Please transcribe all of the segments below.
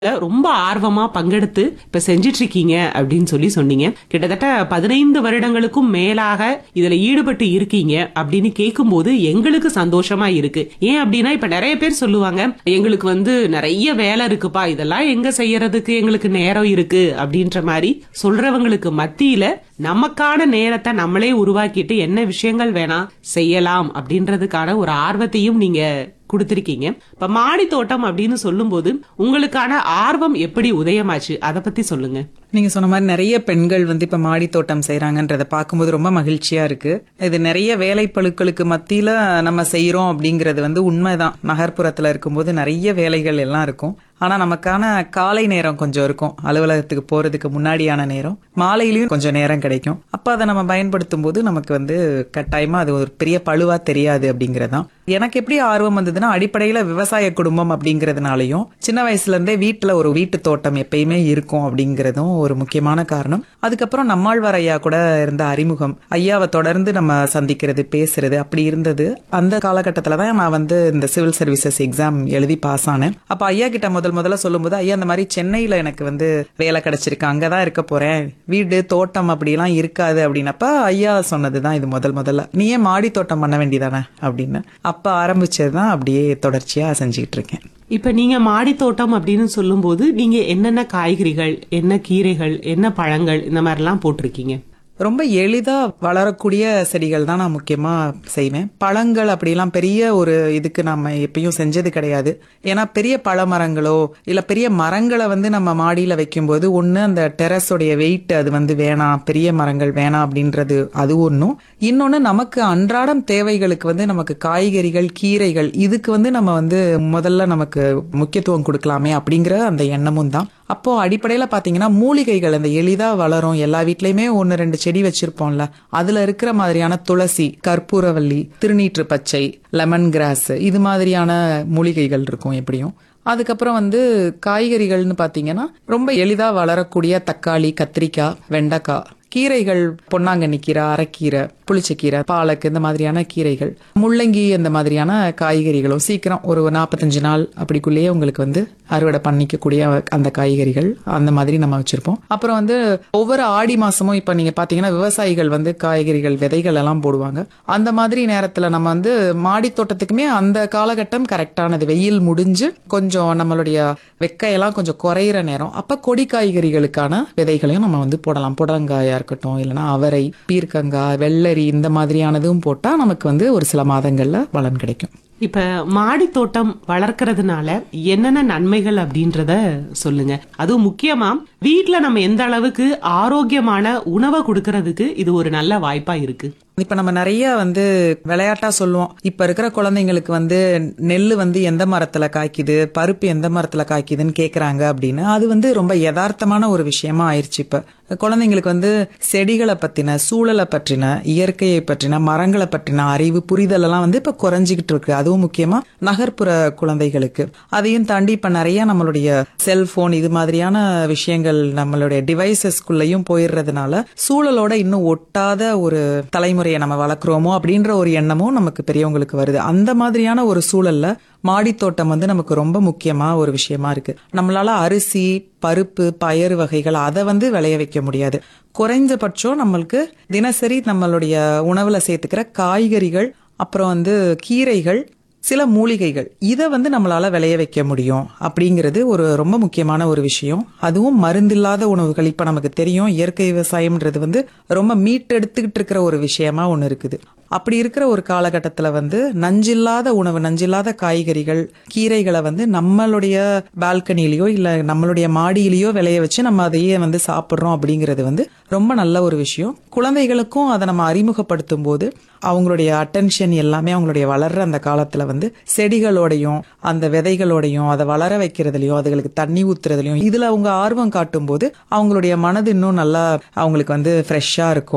ரொம்ப ஆர்வமா பங்கெடுத்து இப்ப செஞ்சிட்டு இருக்கீங்க அப்படின்னு சொல்லி சொன்னீங்க கிட்டத்தட்ட பதினைந்து வருடங்களுக்கும் மேலாக இதுல ஈடுபட்டு இருக்கீங்க அப்படின்னு கேட்கும்போது எங்களுக்கு சந்தோஷமா இருக்கு ஏன் அப்படின்னா இப்ப நிறைய பேர் சொல்லுவாங்க எங்களுக்கு வந்து நிறைய வேலை இருக்குப்பா இதெல்லாம் எங்க செய்யறதுக்கு எங்களுக்கு நேரம் இருக்கு அப்படின்ற மாதிரி சொல்றவங்களுக்கு மத்தியில நமக்கான நேரத்தை நம்மளே உருவாக்கிட்டு என்ன விஷயங்கள் வேணா செய்யலாம் அப்படின்றதுக்கான ஒரு ஆர்வத்தையும் நீங்க கொடுத்திருக்கீங்க இப்ப மாடி தோட்டம் அப்படின்னு சொல்லும்போது உங்களுக்கான ஆர்வம் எப்படி உதயமாச்சு அத பத்தி சொல்லுங்க நீங்க சொன்ன மாதிரி நிறைய பெண்கள் வந்து இப்ப மாடி தோட்டம் செய்யறாங்கன்றத பார்க்கும்போது ரொம்ப மகிழ்ச்சியா இருக்கு இது நிறைய வேலைப்பளுக்களுக்கு மத்தியில நம்ம செய்யறோம் அப்படிங்கறது வந்து உண்மைதான் நகர்ப்புறத்துல இருக்கும்போது நிறைய வேலைகள் எல்லாம் இருக்கும் ஆனா நமக்கான காலை நேரம் கொஞ்சம் இருக்கும் அலுவலகத்துக்கு போறதுக்கு முன்னாடியான நேரம் மாலையிலயும் கொஞ்சம் நேரம் கிடைக்கும் அப்ப அதை நம்ம பயன்படுத்தும் போது நமக்கு வந்து கட்டாயமா அது ஒரு பெரிய பழுவா தெரியாது அப்படிங்கறதுதான் எனக்கு எப்படி ஆர்வம் வந்ததுன்னா அடிப்படையில விவசாய குடும்பம் அப்படிங்கறதுனாலயும் சின்ன வயசுல இருந்தே வீட்டுல ஒரு வீட்டு தோட்டம் எப்பயுமே இருக்கும் அப்படிங்கறதும் ஒரு முக்கியமான காரணம் அதுக்கப்புறம் நம்மாழ்வார் ஐயா கூட இருந்த அறிமுகம் ஐயாவை தொடர்ந்து நம்ம சந்திக்கிறது பேசுறது அப்படி இருந்தது அந்த காலகட்டத்துல தான் நான் வந்து இந்த சிவில் சர்வீசஸ் எக்ஸாம் எழுதி பாஸ் ஆனேன் அப்ப ஐயா கிட்ட முதல் முதல்ல சொல்லும்போது ஐயா இந்த மாதிரி சென்னையில எனக்கு வந்து வேலை கிடைச்சிருக்கு அங்கதான் இருக்க போறேன் வீடு தோட்டம் அப்படிலாம் இருக்காது அப்படின்னப்ப ஐயா சொன்னதுதான் இது முதல் முதல்ல நீ ஏன் மாடி தோட்டம் பண்ண வேண்டியதானே அப்படின்னு அப்ப ஆரம்பிச்சதுதான் அப்படியே தொடர்ச்சியா செஞ்சுக்கிட்டு இருக்கேன் இப்ப நீங்க மாடி தோட்டம் அப்படின்னு சொல்லும்போது நீங்க என்னென்ன காய்கறிகள் என்ன கீரைகள் என்ன பழங்கள் இந்த மாதிரிலாம் போட்டிருக்கீங்க ரொம்ப எளிதா வளரக்கூடிய செடிகள் தான் நான் முக்கியமா செய்வேன் பழங்கள் அப்படிலாம் பெரிய ஒரு இதுக்கு நம்ம எப்பயும் செஞ்சது கிடையாது ஏன்னா பெரிய பழமரங்களோ இல்ல பெரிய மரங்களை வந்து நம்ம மாடியில வைக்கும்போது ஒண்ணு அந்த டெரஸோடைய வெயிட் அது வந்து வேணாம் பெரிய மரங்கள் வேணாம் அப்படின்றது அது ஒன்றும் இன்னொன்னு நமக்கு அன்றாடம் தேவைகளுக்கு வந்து நமக்கு காய்கறிகள் கீரைகள் இதுக்கு வந்து நம்ம வந்து முதல்ல நமக்கு முக்கியத்துவம் கொடுக்கலாமே அப்படிங்கிற அந்த எண்ணமும் தான் அப்போ அடிப்படையில பாத்தீங்கன்னா மூலிகைகள் அந்த எளிதா வளரும் எல்லா வீட்லயுமே ஒன்னு ரெண்டு செடி வச்சிருப்போம்ல அதுல இருக்கிற மாதிரியான துளசி கற்பூரவல்லி திருநீற்று பச்சை லெமன் கிராஸ் இது மாதிரியான மூலிகைகள் இருக்கும் எப்படியும் அதுக்கப்புறம் வந்து காய்கறிகள்னு பாத்தீங்கன்னா ரொம்ப எளிதா வளரக்கூடிய தக்காளி கத்திரிக்காய் வெண்டைக்காய் கீரைகள் பொன்னாங்கண்ணி கீரை அரைக்கீரை புளிச்சக்கீரை பாலக்கு இந்த மாதிரியான கீரைகள் முள்ளங்கி இந்த மாதிரியான காய்கறிகளும் சீக்கிரம் ஒரு நாற்பத்தஞ்சு நாள் அப்படிக்குள்ளேயே உங்களுக்கு வந்து அறுவடை பண்ணிக்கக்கூடிய அந்த காய்கறிகள் அந்த மாதிரி நம்ம வச்சிருப்போம் அப்புறம் வந்து ஒவ்வொரு ஆடி மாசமும் இப்ப நீங்க பாத்தீங்கன்னா விவசாயிகள் வந்து காய்கறிகள் விதைகள் எல்லாம் போடுவாங்க அந்த மாதிரி நேரத்துல நம்ம வந்து மாடி தோட்டத்துக்குமே அந்த காலகட்டம் கரெக்டானது வெயில் முடிஞ்சு கொஞ்சம் நம்மளுடைய வெக்கையெல்லாம் கொஞ்சம் குறையிற நேரம் அப்ப கொடி காய்கறிகளுக்கான விதைகளையும் நம்ம வந்து போடலாம் புடலங்காயா இருக்கட்டும் இல்லைன்னா அவரை பீர்க்கங்காய் வெள்ளரி இந்த மாதிரியானதும் போட்டா நமக்கு வந்து ஒரு சில மாதங்கள்ல பலன் கிடைக்கும் இப்ப மாடி தோட்டம் வளர்க்கறதுனால என்னென்ன நன்மைகள் அப்படின்றத சொல்லுங்க அதுவும் முக்கியமா வீட்ல நம்ம எந்த அளவுக்கு ஆரோக்கியமான உணவை கொடுக்கறதுக்கு இது ஒரு நல்ல வாய்ப்பா இருக்கு இப்ப நம்ம நிறைய வந்து விளையாட்டா சொல்லுவோம் இப்ப இருக்கிற குழந்தைங்களுக்கு வந்து நெல்லு வந்து எந்த மரத்துல காய்க்குது பருப்பு எந்த மரத்துல காய்க்குதுன்னு கேக்குறாங்க அப்படின்னு அது வந்து ரொம்ப யதார்த்தமான ஒரு விஷயமா ஆயிருச்சு இப்ப குழந்தைங்களுக்கு வந்து செடிகளை பத்தின சூழலை பற்றின இயற்கையை பற்றின மரங்களை பற்றின அறிவு புரிதல் எல்லாம் வந்து இப்ப குறைஞ்சிக்கிட்டு இருக்கு அதுவும் முக்கியமா நகர்ப்புற குழந்தைகளுக்கு அதையும் தாண்டி இப்ப நிறைய நம்மளுடைய செல்போன் இது மாதிரியான விஷயங்கள் நம்மளுடைய டிவைசஸ்குள்ளயும் போயிடுறதுனால சூழலோட இன்னும் ஒட்டாத ஒரு தலைமுறையை நம்ம வளர்க்குறோமோ அப்படின்ற ஒரு எண்ணமும் நமக்கு பெரியவங்களுக்கு வருது அந்த மாதிரியான ஒரு சூழல்ல மாடி தோட்டம் வந்து நமக்கு ரொம்ப முக்கியமா ஒரு விஷயமா இருக்கு நம்மளால அரிசி பருப்பு பயறு வகைகள் அதை வந்து விளைய வைக்க முடியாது குறைஞ்சபட்சம் நம்மளுக்கு தினசரி நம்மளுடைய உணவுல சேர்த்துக்கிற காய்கறிகள் அப்புறம் வந்து கீரைகள் சில மூலிகைகள் இதை வந்து நம்மளால விளைய வைக்க முடியும் அப்படிங்கிறது ஒரு ரொம்ப முக்கியமான ஒரு விஷயம் அதுவும் மருந்தில்லாத உணவுகள் இப்ப நமக்கு தெரியும் இயற்கை விவசாயம்ன்றது வந்து ரொம்ப மீட்டெடுத்துக்கிட்டு இருக்கிற ஒரு விஷயமா ஒண்ணு இருக்குது அப்படி இருக்கிற ஒரு காலகட்டத்துல வந்து நஞ்சில்லாத உணவு நஞ்சில்லாத காய்கறிகள் கீரைகளை வந்து நம்மளுடைய பால்கனிலயோ இல்ல நம்மளுடைய மாடியிலயோ விளைய வச்சு நம்ம அதையே வந்து சாப்பிடுறோம் அப்படிங்கிறது வந்து ரொம்ப நல்ல ஒரு விஷயம் குழந்தைகளுக்கும் அதை நம்ம அறிமுகப்படுத்தும் போது அவங்களுடைய அட்டென்ஷன் எல்லாமே அவங்களுடைய வளர்ற அந்த காலத்துல வந்து செடிகளோடையும் அந்த விதைகளோடையும் அதை வளர வைக்கிறதுலயும் அதுகளுக்கு தண்ணி ஊத்துறதுலயும் இதுல அவங்க ஆர்வம் காட்டும் போது அவங்களுடைய மனது இன்னும் நல்லா அவங்களுக்கு வந்து ஃப்ரெஷ்ஷா இருக்கும்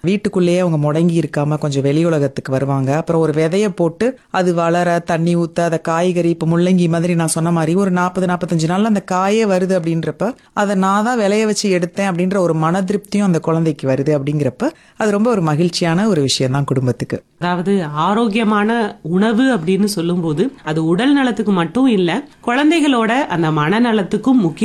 வீட்டுக்குள்ளேயே அவங்க முடங்கி இருக்காம கொஞ்சம் வெளி உலகத்துக்கு வருவாங்க அப்புறம் ஒரு விதைய போட்டு அது வளர தண்ணி ஊத்த அதை காய்கறி இப்ப முள்ளங்கி மாதிரி நான் சொன்ன மாதிரி ஒரு நாற்பது நாற்பத்தஞ்சு நாள்ல அந்த காயே வருது அப்படின்றப்ப அதை நான் தான் விளைய வச்சு எடுத்தேன் அப்படின்ற ஒரு மன திருப்தியும் அந்த குழந்தைக்கு வருது அப்படிங்கிறப்ப அது ரொம்ப ஒரு மகிழ்ச்சியான ஒரு விஷயம் தான் குடும்பத்துக்கு அதாவது ஆரோக்கியமான உணவு அப்படின்னு சொல்லும்போது அது உடல் நலத்துக்கு மட்டும் இல்ல குழந்தைகளோட அந்த மனநலத்துக்கும் முக்கிய